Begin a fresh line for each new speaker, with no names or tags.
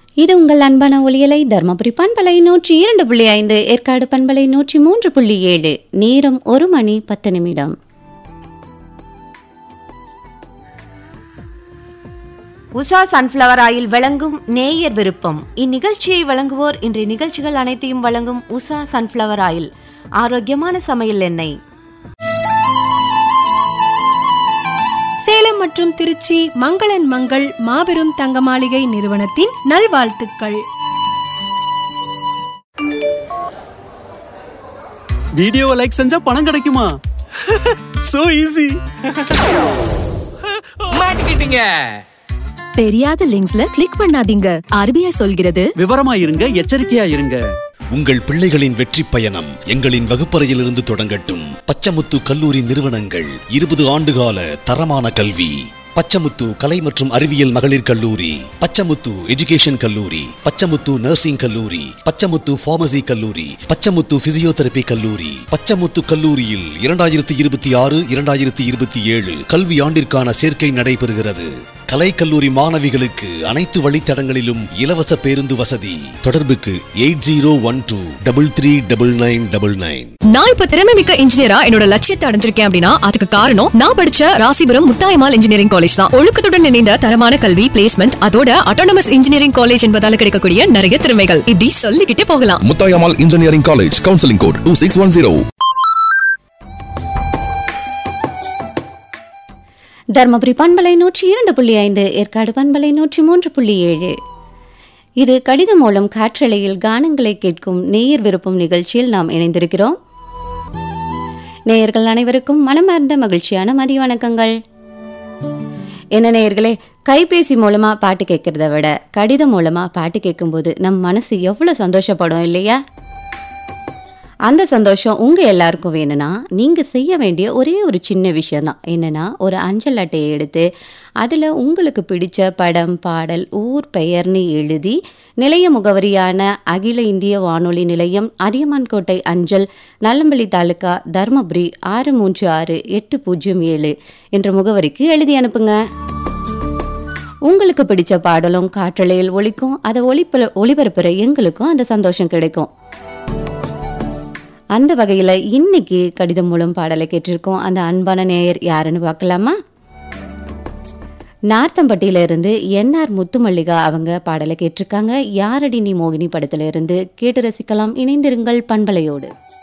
இது உங்கள் அன்பான ஒளியலை தர்மபுரி பண்பலை நூற்றி இரண்டு புள்ளி ஐந்து ஏற்காடு பண்பலை நூற்றி மூன்று புள்ளி ஏழு நேரம் ஒரு மணி பத்து நிமிடம்
உஷா சன்ஃப்ளவர் ஆயில் வழங்கும் நேயர் விருப்பம் இந்நிகழ்ச்சியை வழங்குவோர் இன்றைய நிகழ்ச்சிகள் அனைத்தையும் வழங்கும் உஷா சன்ஃப்ளவர் ஆயில் ஆரோக்கியமான சமையல் எண்ணெய்
சேலம் மற்றும் திருச்சி மங்களன் மங்கள் மாபெரும் தங்க மாளிகை நிறுவனத்தின் நல்வாழ்த்துக்கள்
வீடியோவை லைக் செஞ்சா பணம் கிடைக்குமா சோ ஈஸி
மாட்டிக்கிட்டீங்க
தெரியாத லிங்க்ஸ்ல கிளிக் பண்ணாதீங்க ஆர்பிஐ சொல்கிறது
விவரமா இருங்க எச்சரிக்கையா இருங்க
உங்கள் பிள்ளைகளின் வெற்றி பயணம் எங்களின் வகுப்பறையிலிருந்து தொடங்கட்டும் பச்சமுத்து கல்லூரி நிறுவனங்கள் இருபது ஆண்டுகால தரமான கல்வி பச்சமுத்து கலை மற்றும் அறிவியல் மகளிர் கல்லூரி பச்சமுத்து எஜுகேஷன் கல்லூரி பச்சமுத்து நர்சிங் கல்லூரி பச்சமுத்து பார்மசி கல்லூரி பச்சமுத்து பிசியோதெரபி கல்லூரி பச்சமுத்து கல்லூரியில் இரண்டாயிரத்தி இருபத்தி ஆறு இரண்டாயிரத்தி இருபத்தி ஏழு கல்வி ஆண்டிற்கான சேர்க்கை நடைபெறுகிறது கலை கல்லூரி மாணவிகளுக்கு அனைத்து வழித்தடங்களிலும் இலவச பேருந்து வசதி தொடர்புக்கு eight zero one two double three double nine double nine
நான் இப்ப திறமை மிக்க இன்ஜினியரா என்னோட லட்சியத்தை அடைஞ்சிருக்கேன் அப்படின்னா அதுக்கு காரணம் நான் படிச்ச ராசிபுரம் முத்தாயமால் இன்ஜினியரிங் காலேஜ் தான் ஒழுக்கத்துடன் இணைந்த தரமான கல்வி பிளேஸ்மெண்ட் அதோட அட்டானமஸ் இன்ஜினியரிங் காலேஜ் என்பதால கிடைக்கக்கூடிய நிறைய திறமைகள் இப்படி சொல்லிக்கிட்டே போகலாம்
Muthayammal engineering college counselling code two six one zero
Dharmapuri பண்பலை நூற்றி இரண்டு புள்ளி ஐந்து ஏற்காடு பண்பலை நூற்றி மூன்று புள்ளி ஏழு இது கடிதம் மூலம் காற்றலையில் கானங்களை கேட்கும் நேயர் விருப்பம் நிகழ்ச்சியில் நாம் இணைந்திருக்கிறோம் நேயர்கள் அனைவருக்கும் மனமார்ந்த மகிழ்ச்சியான மதிய வணக்கங்கள் என்ன நேயர்களே கைபேசி மூலமா பாட்டு கேட்கறத விட கடிதம் மூலமா பாட்டு கேட்கும்போது நம் மனசு எவ்வளவு சந்தோஷப்படும் இல்லையா அந்த சந்தோஷம் உங்க எல்லாருக்கும் வேணும்னா நீங்க செய்ய வேண்டிய ஒரே ஒரு சின்ன விஷயம் தான் என்னன்னா ஒரு அஞ்சல் அட்டையை எடுத்து அதுல உங்களுக்கு பிடிச்ச படம் பாடல் ஊர் பெயர்னு எழுதி நிலைய முகவரியான அகில இந்திய வானொலி நிலையம் அதியமான்கோட்டை அஞ்சல் நல்லம்பள்ளி தாலுகா தர்மபுரி ஆறு மூன்று ஆறு எட்டு பூஜ்ஜியம் ஏழு என்ற முகவரிக்கு எழுதி அனுப்புங்க உங்களுக்கு பிடிச்ச பாடலும் காற்றலையில் ஒலிக்கும் அதை ஒளிப்ப ஒளிபரப்புற எங்களுக்கும் அந்த சந்தோஷம் கிடைக்கும் அந்த வகையில் இன்னைக்கு கடிதம் மூலம் பாடலை கேட்டிருக்கோம் அந்த அன்பான நேயர் யாருன்னு பார்க்கலாமா நார்த்தம்பட்டியில இருந்து என்ஆர் முத்துமல்லிகா அவங்க பாடலை கேட்டிருக்காங்க யாரடி நீ மோகினி படத்துல இருந்து கேட்டு ரசிக்கலாம் இணைந்திருங்கள் பண்பலையோடு